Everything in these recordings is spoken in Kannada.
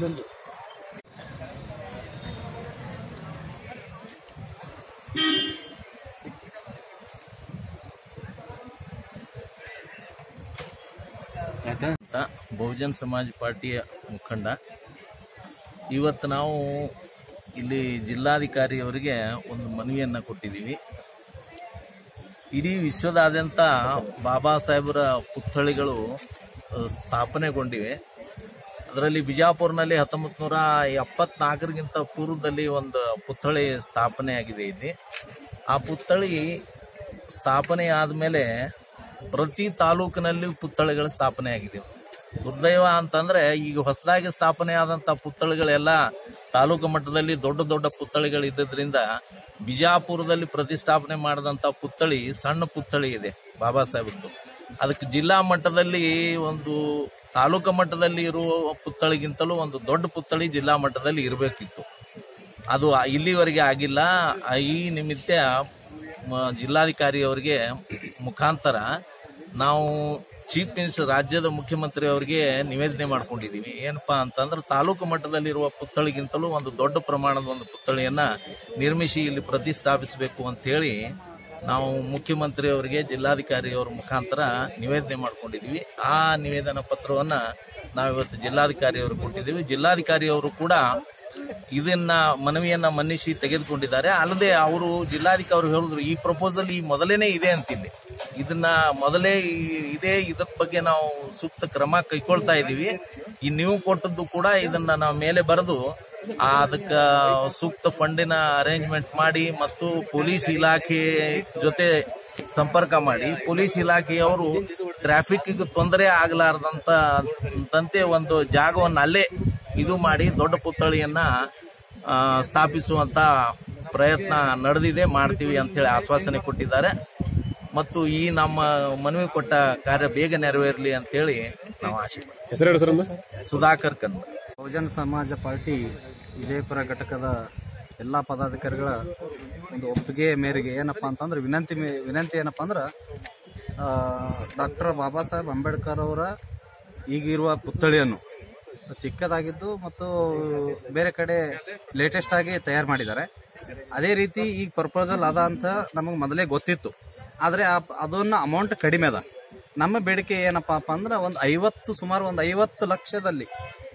ಮೊದಲಿಂದು ಅಂತ ಬಹುಜನ್ ಸಮಾಜ್ ಪಾರ್ಟಿಯ ಮುಖಂಡ ಇವತ್ತು ನಾವು ಇಲ್ಲಿ ಜಿಲ್ಲಾಧಿಕಾರಿಯವರಿಗೆ ಒಂದು ಮನವಿಯನ್ನ ಕೊಟ್ಟಿದ್ದೀವಿ ಇಡೀ ವಿಶ್ವದಾದ್ಯಂತ ಬಾಬಾ ಸಾಹೇಬರ ಪುತ್ಥಳಿಗಳು ಅಹ್, ಸ್ಥಾಪನೆಗೊಂಡಿವೆ ಅದರಲ್ಲಿ ಬಿಜಾಪುರ್ನಲ್ಲಿ ಹತ್ತೊಂಬತ್ತು ನೂರ ಎಪ್ಪತ್ನಾಲ್ಕರಿಗಿಂತ ಪೂರ್ವದಲ್ಲಿ ಒಂದು ಪುತ್ಥಳಿ ಸ್ಥಾಪನೆಯಾಗಿದೆ ಇಲ್ಲಿ ಆ ಪುತ್ಥಳಿ ಸ್ಥಾಪನೆ ಆದಮೇಲೆ ಪ್ರತಿ ತಾಲೂಕಿನಲ್ಲಿ ಪುತ್ಥಳಿಗಳು ಸ್ಥಾಪನೆಯಾಗಿದೆ ದುರ್ದೈವ ಅಂತಂದ್ರೆ ಈಗ ಹೊಸದಾಗಿ ಸ್ಥಾಪನೆ ಆದಂತ ಪುತ್ಥಳಿಗಳೆಲ್ಲ ತಾಲೂಕು ಮಟ್ಟದಲ್ಲಿ ದೊಡ್ಡ ದೊಡ್ಡ ಪುತ್ಥಳಿಗಳು ಇದ್ದದ್ರಿಂದ ಬಿಜಾಪುರದಲ್ಲಿ ಪ್ರತಿಷ್ಠಾಪನೆ ಮಾಡಿದಂತ ಪುತ್ಥಳಿ ಸಣ್ಣ ಪುತ್ಥಳಿ ಇದೆ ಬಾಬಾ ಸಾಹೇಬ್ದು ಅದಕ್ಕೆ ಜಿಲ್ಲಾ ಮಟ್ಟದಲ್ಲಿ ಒಂದು ತಾಲೂಕು ಮಟ್ಟದಲ್ಲಿ ಇರುವ ಪುತ್ಥಳಿಗಿಂತಲೂ ಒಂದು ದೊಡ್ಡ ಪುತ್ಥಳಿ ಜಿಲ್ಲಾ ಮಟ್ಟದಲ್ಲಿ ಇರಬೇಕಿತ್ತು ಅದು ಇಲ್ಲಿವರೆಗೆ ಆಗಿಲ್ಲ ಆ ಈ ನಿಮಿತ್ತ ಮ- ಜಿಲ್ಲಾಧಿಕಾರಿ ಅವರಿಗೆ ಮುಖಾಂತರ ನಾವು ಚೀಫ್ ಮಿನಿಸ್ಟರ್ ರಾಜ್ಯದ ಮುಖ್ಯಮಂತ್ರಿ ಅವರಿಗೆ ನಿವೇದನೆ ಮಾಡ್ಕೊಂಡಿದೀವಿ ಏನಪ್ಪಾ ಅಂತಂದ್ರೆ ತಾಲೂಕು ಮಟ್ಟದಲ್ಲಿರುವ ಪುತ್ಥಳಿಗಿಂತಲೂ ಒಂದು ದೊಡ್ಡ ಪ್ರಮಾಣದ ಒಂದು ಪುತ್ಥಳಿಯನ್ನ ನಿರ್ಮಿಸಿ ಇಲ್ಲಿ ಪ್ರತಿಷ್ಠಾಪಿಸಬೇಕು ಅಂತ ಹೇಳಿ ನಾವು ಮುಖ್ಯಮಂತ್ರಿ ಅವರಿಗೆ ಜಿಲ್ಲಾಧಿಕಾರಿ ಅವರ ಮುಖಾಂತರ ನಿವೇದನೆ ಮಾಡ್ಕೊಂಡಿದೀವಿ ಆ ನಿವೇದನಾ ಪತ್ರವನ್ನ ನಾವಿವತ್ತು ಜಿಲ್ಲಾಧಿಕಾರಿ ಅವರು ಕೊಟ್ಟಿದ್ದೀವಿ ಜಿಲ್ಲಾಧಿಕಾರಿ ಅವರು ಕೂಡ ಇದನ್ನ ಮನವಿಯನ್ನ ಮನ್ನಿಸಿ ತೆಗೆದುಕೊಂಡಿದ್ದಾರೆ ಅಲ್ಲದೆ ಅವರು ಜಿಲ್ಲಾಧಿಕಾರಿ ಹೇಳಿದ್ರು ಈ ಪ್ರಪೋಸಲ್ ಈ ಮೊದಲೇನೆ ಇದೆ ಅಂತಿಲ್ಲಿ ಇದನ್ನ ಮೊದಲೇ ಈ- ಇದೇ ಇದ್ರ ಬಗ್ಗೆ ನಾವು ಸೂಕ್ತ ಕ್ರಮ ಕೈಕೊಳ್ತಾ ಇದೀವಿ ಈ ನೀವು ಕೊಟ್ಟದ್ದು ಕೂಡ ಇದನ್ನ ನಾವು ಮೇಲೆ ಬರೆದು ಅದಕ್ಕ ಸೂಕ್ತ ಫಂಡಿನ ಅರೇಂಜ್ಮೆಂಟ್ ಮಾಡಿ ಮತ್ತು ಪೊಲೀಸ್ ಇಲಾಖೆ ಜೊತೆ ಸಂಪರ್ಕ ಮಾಡಿ ಪೊಲೀಸ್ ಇಲಾಖೆಯವರು ಟ್ರಾಫಿಕ್ ತೊಂದರೆ ಆಗಲಾರದಂತ ತಂತೆ ಒಂದು ಜಾಗವನ್ನು ಅಲ್ಲೇ ಇದು ಮಾಡಿ ದೊಡ್ಡ ಪುತ್ಥಳಿಯನ್ನ ಆ, ಸ್ಥಾಪಿಸುವಂತ ಪ್ರಯತ್ನ ನಡೆದಿದೆ ಮಾಡ್ತೀವಿ ಅಂತ ಹೇಳಿ ಆಶ್ವಾಸನೆ ಕೊಟ್ಟಿದ್ದಾರೆ ಮತ್ತು ಈ ನಮ್ಮ ಮನವಿ ಕೊಟ್ಟ ಕಾರ್ಯ ಬೇಗ ನೆರವೇರಲಿ ಅಂತ ಹೇಳಿ ನಾವು ಆಶೆ ಪಡ್ತೀವಿ. ಹೆಸರು ಹೇಳಿ ಸರ್ ಸುಧಾಕರ್ ಕನ್ನಡ ಬಹುಜನ ಸಮಾಜ ಪಾರ್ಟಿ ವಿಜಯಪುರ ಘಟಕದ ಎಲ್ಲ ಪದಾಧಿಕಾರಿಗಳ ಒಂದು ಒಪ್ಪಿಗೆ ಮೇರೆಗೆ ಏನಪ್ಪಾ ಅಂತಂದ್ರೆ ವಿನಂತಿ ಮೇ- ವಿನಂತಿ ಏನಪ್ಪಾ ಅಂದ್ರೆ ಡಾಕ್ಟರ್ ಬಾಬಾ ಸಾಹೇಬ್ ಅಂಬೇಡ್ಕರ್ ಅವರ ಈಗಿರುವ ಪುತ್ಥಳಿಯನ್ನು ಚಿಕ್ಕದಾಗಿದ್ದು ಮತ್ತು ಬೇರೆ ಕಡೆ ಲೇಟೆಸ್ಟ್ ಆಗಿ ತಯಾರು ಮಾಡಿದ್ದಾರೆ ಅದೇ ರೀತಿ ಈಗ ಪ್ರಪೋಸಲ್ ಅದ ಅಂತ ನಮಗೆ ಮೊದಲೇ ಗೊತ್ತಿತ್ತು ಆದರೆ ಅದನ್ನ ಅಮೌಂಟ್ ಕಡಿಮೆ ಅದ ನಮ್ಮ ಬೇಡಿಕೆ ಏನಪ್ಪಾ ಅಪ್ಪ ಅಂದ್ರೆ ಒಂದು ಐವತ್ತು ಸುಮಾರು ಒಂದು ಐವತ್ತು ಲಕ್ಷದಲ್ಲಿ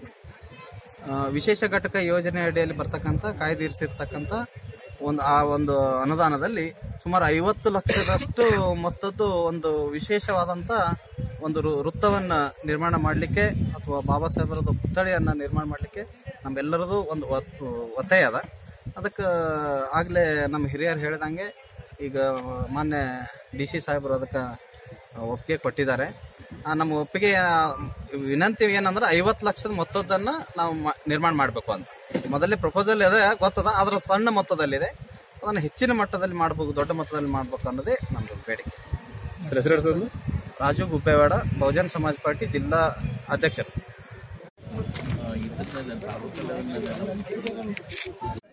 ಆ, ವಿಶೇಷ ಘಟಕ ಯೋಜನೆ ಅಡಿಯಲ್ಲಿ ಬರ್ತಕ್ಕಂಥ ಕಾಯ್ದಿರಿಸಿರ್ತಕ್ಕಂಥ ಒಂದು ಆ ಒಂದು ಅನುದಾನದಲ್ಲಿ ಸುಮಾರು ಐವತ್ತು ಲಕ್ಷದಷ್ಟು ಮೊತ್ತದ್ದು ಒಂದು ವಿಶೇಷವಾದಂತ ಒಂದು ವೃ- ವೃತ್ತವನ್ನ ನಿರ್ಮಾಣ ಮಾಡಲಿಕ್ಕೆ ಅಥವಾ ಬಾಬಾ ಸಾಹೇಬರದ ಪುತ್ಥಳಿಯನ್ನ ನಿರ್ಮಾಣ ಮಾಡಲಿಕ್ಕೆ ನಮ್ಮೆಲ್ಲರದು ಒಂದು ಒತ್- ಒತ್ತಾಯ ಅದ ಅದಕ್ಕೆ ಆಗ್ಲೇ ನಮ್ಮ ಹಿರಿಯರು ಹೇಳಿದಂಗೆ ಈಗ ಮಾನ್ಯ ಡಿ ಸಿ ಸಾಹೇಬರು ಅದಕ್ಕೆ ಒಪ್ಪಿಗೆ ಕೊಟ್ಟಿದ್ದಾರೆ ಆ, ನಮ್ಮ ಒಪ್ಪಿಗೆ ಆ, ವಿನಂತಿ ಏನಂದ್ರೆ ಐವತ್ತು ಲಕ್ಷದ ಮೊತ್ತದನ್ನ ನಾವು ಮಾ- ನಿರ್ಮಾಣ ಮಾಡಬೇಕು ಅಂತ ಮೊದಲೇ ಪ್ರಪೋಸಲ್ ಇದೆ ಗೊತ್ತದ ಅದರ ಸಣ್ಣ ಮೊತ್ತದಲ್ಲಿದೆ ಅದನ್ನು ಹೆಚ್ಚಿನ ಮಟ್ಟದಲ್ಲಿ ಮಾಡಬೇಕು ದೊಡ್ಡ ಮಟ್ಟದಲ್ಲಿ ಮಾಡಬೇಕು ಅನ್ನೋದೇ ನಮ್ದು ಬೇಡಿಕೆ ಸರ್ ಹೆಸರು ಹೇಳಿ ಸರ್ ರಾಜು ಗುಪ್ಪೇವಾಡ ಬಹುಜನ್ ಸಮಾಜ್ ಪಾರ್ಟಿ ಜಿಲ್ಲಾ ಅಧ್ಯಕ್ಷರು ಇದನ್ನ ತಾಲೂಕಲ್ಲಿ